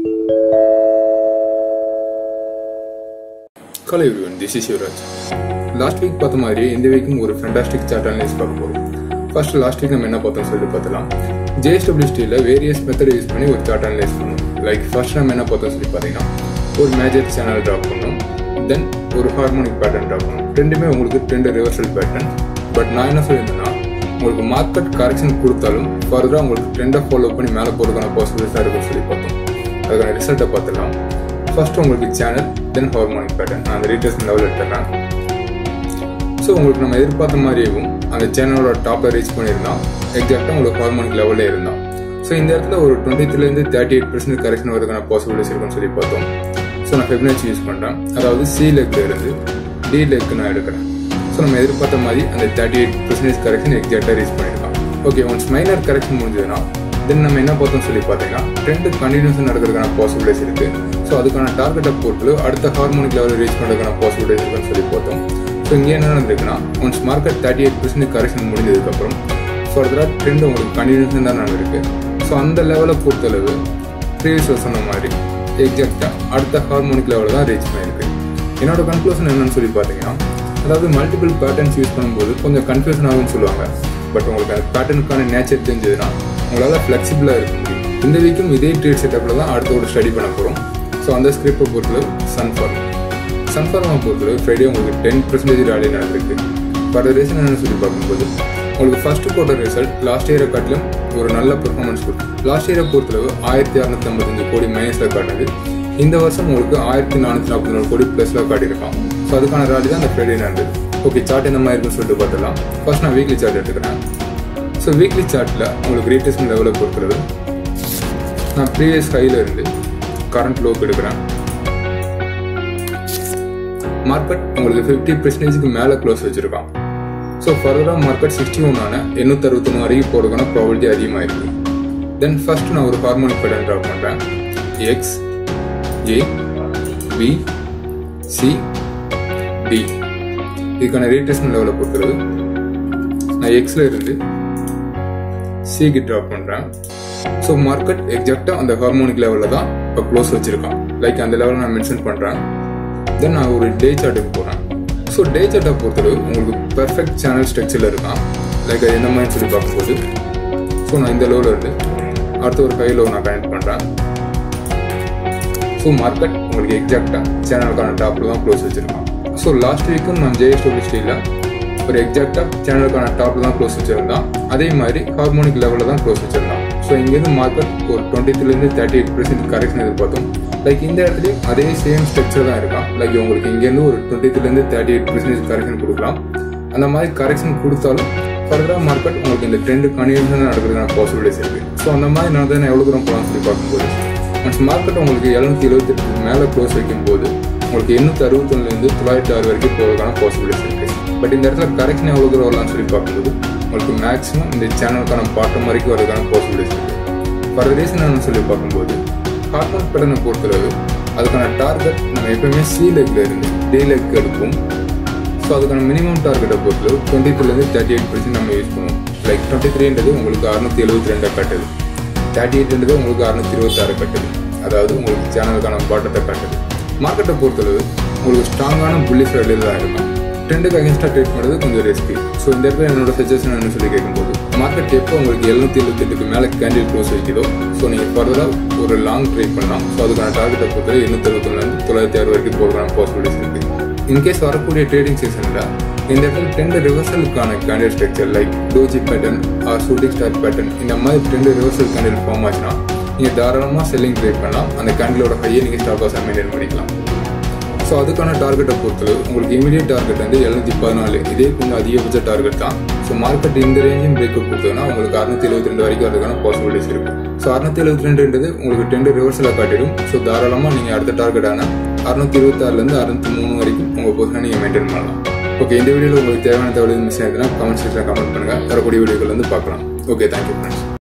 hello everyone this is Yuvaraj last week பார்த்த மாதிரி இந்த வீக்கும் ஒரு ஃபென்டாஸ்டிக் சார்ட் அனலைஸ் பார்க்க போகிறோம் ஃபர்ஸ்ட் லாஸ்ட் வீக் நம்ம என்ன பார்த்தோம் சொல்லிட்டு பார்த்தலாம் ஜேஎஸ்டபிள்யூஸ்டியில் வேரியஸ் மெத்தட் யூஸ் பண்ணி ஒரு சார்ட் அனலைஸ் பண்ணோம் லைக் ஃபர்ஸ்ட் நம்ம என்ன பார்த்தோம் சொல்லி பார்த்தீங்கன்னா ஒரு மேஜர் சேனல் ட்ராப் பண்ணோம் தென் ஒரு ஹார்மோனிக் பேட்டர்ன் ட்ராப் பண்ணோம் ரெண்டுமே உங்களுக்கு ரெண்டு ரிவர்சல் பேட்டர்ன் பட் நான் என்ன சொல்லியிருந்தேன்னா உங்களுக்கு மார்க்கெட் கரெக்ஷன் கொடுத்தாலும் ஃபர்தராக உங்களுக்கு ட்ரெண்டை ஃபாலோ பண்ணி மேலே போகிறதுக்கான பாசிபிலிட்டிஸாக இருக்குன்னு சொல்லி பார்த்தோம் அதுக்கான ரிசல்ட்டை பார்த்துடலாம் ஃபர்ஸ்ட் உங்களுக்கு சேனல் தென் ஹார்மோனிக் பேட்டர்ன் நான் அந்த ரீட்டர்ஸ் லெவல் எடுத்துறேன் ஸோ உங்களுக்கு நம்ம எதிர்பார்த்த மாதிரியும் அந்த சேனலோட டாப்பில் ரீச் பண்ணியிருந்தோம் எக்ஸாக்டாக உங்களுக்கு ஹார்மோனிக் லெவலில் இருந்தோம் ஸோ இந்த இடத்துல ஒரு டுவெண்ட்டி த்ரீலேருந்து தேர்ட்டி எயிட் பர்சன்ட் கரெக்ஷன் வரதுக்கான பாசிபிலிட்டிஸ் இருக்குன்னு சொல்லி பார்த்தோம் ஸோ நான் ஃபெப்னேச் யூஸ் பண்ணுறேன் அதாவது சி லெக்கில் இருந்து டி லெக்கு நான் எடுக்கிறேன் ஸோ நம்ம எதிர்பார்த்த மாதிரி அந்த தேர்ட்டி எயிட் பர்சன்டேஜ் கரெக்ஷன் எக்ஸாக்டாக ரீச் பண்ணியிருக்கோம் ஓகே ஒன்ஸ் மைனர் கரெக்ஷன் முடிஞ்சதுன்னா தென் நம்ம என்ன பார்த்தோம் சொல்லி பார்த்தீங்கன்னா ட்ரெண்டு கண்டினியூஸாக நடக்கிறதுக்கான பாசிபிலிட்டிஸ் இருக்கு ஸோ அதுக்கான டார்கெட்டை போட்டு அடுத்த ஹார்மோனிக் லெவலில் ரீச் பண்ணுறதுக்கான பாசிபிலிட்டிஸ் இருக்குன்னு சொல்லி பார்த்தோம் ஸோ இங்கே என்ன நடந்திருக்குன்னா once market thirty eight percent correction முடிஞ்சதுக்கப்புறம் ஃபர்தராக ட்ரெண்ட் உங்களுக்கு கண்டினியூஸாக தான் நடந்திருக்கு ஸோ அந்த லெவலை பொறுத்தளவு ப்ரீவியஸ் சொன்ன மாதிரி எக்ஸாக்டாக அடுத்த ஹார்மோனிக் லெவலில் தான் ரீச் பண்ணியிருக்கு என்னோட கன்க்ளூஷன் என்னன்னு சொல்லி பார்த்தீங்கன்னா அதாவது மல்டிபிள் பேட்டர்ன்ஸ் யூஸ் பண்ணும்போது கொஞ்சம் கன்ஃபியூஷன் ஆகும்னு சொல்லுவாங்க பட் உங்களுக்கு அந்த பேட்டர்னுக்கான நேச்சர் தெரிஞ்சதுன்னா உங்களால் ஃப்ளெக்சிபிளாக இருக்க முடியும் இந்த வீக்கும் இதே ட்ரேட் செட்டப்பில் தான் அடுத்த ஒரு ஸ்டடி பண்ண போகிறோம் ஸோ அந்த ஸ்கிரிப்டை பொறுத்தளவு சன்ஃபார்ம் சன்ஃபார்மை பொறுத்தளவு ஃப்ரைடே உங்களுக்கு டென் பர்சன்டேஜ் ராலி நடந்திருக்கு ஃபர்தர் ரீசன் என்னன்னு சொல்லி பார்க்கும்போது உங்களுக்கு ஃபர்ஸ்ட் குவார்டர் ரிசல்ட் லாஸ்ட் இயரை காட்டிலும் ஒரு நல்ல பெர்ஃபார்மன்ஸ் கொடுக்கும் லாஸ்ட் இயரை பொறுத்தளவு ஆயிரத்தி அறுநூத்தி ஐம்பத்தஞ்சு கோடி மைனஸில் காட்டுது இந்த வருஷம் உங்களுக்கு ஆயிரத்தி நானூற்றி நாற்பத்தி நாலு கோடி ப்ளஸில் காட்டியிருக்கான் ஸோ அதுக்கான ராலி தான் அந்த ஃப்ரைடே நடந்தது ஓகே சார்ட் என்ன மாதிரி இருக்குன்னு சொல்லிட்டு பார்த்துலாம் ஃபர்ஸ்ட் நான் வீக்லி சார்ட் எடுத்துக்கிறேன் ஸோ வீக்லி சார்ட்டில் உங்களுக்கு ரீட்டேஷன் லெவலை பொறுக்கிறது நான் ப்ரீவியஸ் ஹையில் இருந்து கரண்ட் லோக்கு எடுக்கிறேன் மார்க்கெட் உங்களுக்கு ஃபிஃப்டி பர்சன்டேஜுக்கு மேலே க்ளோஸ் வச்சுருக்கான் ஸோ ஃபர்தராக மார்க்கெட் சிக்ஸ்டி ஒன்னான எண்ணூற்றி அறுபத்தொன்று வரைக்கும் போகிறதுக்கான ப்ராபிலிட்டி அதிகமாக இருக்குது தென் ஃபர்ஸ்ட் நான் ஒரு ஹார்மோனிக் பேட்டர்ன் ட்ரா பண்ணுறேன் X A B C D இதுக்கான ரீட்டேஷன் லெவலை பொறுக்கிறது நான் எக்ஸில் இருந்து சிக்கு ட்ராப் பண்ணுறேன் ஸோ மார்க்கெட் எக்ஸாக்டாக அந்த ஹார்மோனிக் லெவலில் தான் இப்போ க்ளோஸ் வச்சுருக்கான் லைக் அந்த லெவலில் நான் மென்ஷன் பண்ணுறேன் தென் நான் ஒரு டே சார்ட்டுக்கு போகிறேன் ஸோ டே சார்ட்டை பொறுத்தளவு உங்களுக்கு பெர்ஃபெக்ட் சேனல் ஸ்ட்ரக்சரில் இருக்கான் லைக் அது என்ன மாதிரி சொல்லி பார்க்கும்போது ஸோ நான் இந்த லெவலில் இருந்து அடுத்த ஒரு ஹை லோ நான் கனெக்ட் பண்ணுறேன் ஸோ மார்க்கெட் உங்களுக்கு எக்ஸாக்டாக சேனலுக்கான டாப்பில் தான் க்ளோஸ் வச்சுருக்கான் ஸோ லாஸ்ட் வீக்கும் நான் ஜேஎஸ்டபிள்யூஸ்டியில் ஒரு எக்ஸாக்டாக சேனலுக்கான டாப்பில் தான் க்ளோஸ் வச்சுருந்தான் அதே மாதிரி ஹார்மோனிக் லெவலில் தான் க்ளோஸ் வச்சுருந்தான் ஸோ இங்கேருந்து மார்க்கெட் ஒரு டுவெண்ட்டி த்ரீலேருந்து தேர்ட்டி எயிட் பர்சன்ட் கரெக்ஷன் எதிர்பார்த்தோம் லைக் இந்த இடத்துலையும் அதே சேம் ஸ்ட்ரக்சர் தான் இருக்கான் லைக் உங்களுக்கு இங்கேருந்து ஒரு டுவெண்ட்டி த்ரீலேருந்து தேர்ட்டி எயிட் பர்சன்டேஜ் கரெக்ஷன் கொடுக்கலாம் அந்த மாதிரி கரெக்ஷன் கொடுத்தாலும் ஃபர்தராக மார்க்கெட் உங்களுக்கு இந்த ட்ரெண்டு கன்யூஷன் நடக்கிறதுக்கான பாசிபிலிட்டிஸ் இருக்குது ஸோ அந்த மாதிரி நான் தான் எவ்வளோ தூரம் போகலாம்னு சொல்லி பார்க்கும்போது ஒன்ஸ் மார்க்கெட் உங்களுக்கு எழுநூத்தி எழுபத்தெட்டுக்கு மேலே க்ளோஸ் வைக்கும்போது உங்களுக்கு எண்ணூற்றி அறுபத்தொன்னுலேருந்து தொள்ளாயிரத்தி ஆறு வரைக்கும் போகிறதுக்கான பாசிபிலிட்டிஸ் இருக்குது பட் இந்த இடத்துல கரெக்ஷன் எவ்வளோ தூரம் வரலாம்னு சொல்லி பார்க்கும்போது உங்களுக்கு மேக்ஸிமம் இந்த சேனலுக்கான பாட்டம் வரைக்கும் வரதுக்கான பாசிபிலிட்டிஸ் இருக்குது ஃபர்தர் ரீசன் என்னன்னு சொல்லி பார்க்கும்போது ஹார்மோன் பேட்டர்னை பொறுத்தளவு அதுக்கான டார்கெட் நம்ம எப்பயுமே சி லெக்ல இருந்து டே லெக் எடுப்போம் ஸோ அதுக்கான மினிமம் டார்கெட்டை பொறுத்தளவு டுவெண்ட்டி த்ரீலேருந்து தேர்ட்டி எயிட் பர்சன்ட் நம்ம யூஸ் பண்ணுவோம் லைக் டுவெண்ட்டி த்ரீன்றது உங்களுக்கு அறுநூத்தி எழுபத்தி ரெண்டை கட்டுது தேர்ட்டி எயிட்ன்றது உங்களுக்கு அறுநூத்தி இருபத்தாறு கட்டுது அதாவது உங்களுக்கு சேனலுக்கான பாட்டத்தை கட்டுது மார்க்கெட்டை பொறுத்தளவு உங்களுக்கு ஸ்ட்ராங்கான புள்ளிஸ் வெளியில் தான் இருக்கும் ட்ரெண்டுக்கு அகேன்ஸ்டாக ட்ரேட் பண்ணுறது கொஞ்சம் ரிஸ்கி ஸோ இந்த இடத்துல என்னோட சஜஷன் என்ன சொல்லி கேட்கும்போது மார்க்கெட் எப்போ உங்களுக்கு எழுநூத்தி எழுபத்தெட்டுக்கு மேலே கேண்டில் க்ளோஸ் வைக்குதோ ஸோ நீங்கள் ஃபர்தராக ஒரு லாங் ட்ரேட் பண்ணலாம் ஸோ அதுக்கான டார்கெட்டை பொறுத்தவரை எண்ணூற்றி அறுபத்தொன்னுலேருந்து தொள்ளாயிரத்தி ஆறு வரைக்கும் போகிறதுக்கான பாசிபிலிட்டிஸ் இருக்குது இன்கேஸ் வரக்கூடிய ட்ரேடிங் செஷனில் இந்த இடத்துல ட்ரெண்ட் ரிவர்சலுக்கான candle structure like doji pattern or shooting star pattern இந்த மாதிரி ட்ரெண்ட் ரிவர்சல் கேண்டில் ஃபார்ம் ஆச்சுன்னா நீங்கள் தாராளமாக செல்லிங் ட்ரேட் பண்ணலாம் அந்த கேண்டிலோட ஹையை நீங்கள் ஸ்டாப் லாஸாக மெயின்டைன் பண்ணிக்கலாம் ஸோ அதுக்கான டார்கெட்டை பொறுத்தளவு உங்களுக்கு இமீடியட் டார்கெட் வந்து எழுநூத்தி பதினாலு இதே கொஞ்சம் அதிகபட்ச டார்கெட் தான் ஸோ மார்க்கெட் இந்த ரேஞ்சும் பிரேக் அவுட் கொடுத்ததுன்னா உங்களுக்கு அறுநூத்தி எழுபத்தி ரெண்டு வரைக்கும் அதுக்கான பாசிபிலிட்டிஸ் இருக்கு ஸோ அறுநூத்தி எழுபத்தி ரெண்டுன்றது உங்களுக்கு டென் ரிவர்ஸில் காட்டிடும் ஸோ தாராளமாக நீங்கள் அடுத்த டார்கெட்டான அறுநூத்தி இருபத்தாறுலேருந்து அறுநூத்தி மூணு வரைக்கும் உங்கள் பொசிஷனை நீங்கள் மெயின்டைன் பண்ணலாம் ஓகே இந்த வீடியோவில் உங்களுக்கு தேவையான தகவல் மிஸ் ஆயிருந்தா கமெண்ட் செக்ஷனில் கமெண்ட் பண்ணுங்கள் வரக்கூடிய வீடியோக்கள் வந்து பார்க்கலாம் ஓகே தேங்க்யூ ஃப்ரெண்ட்ஸ்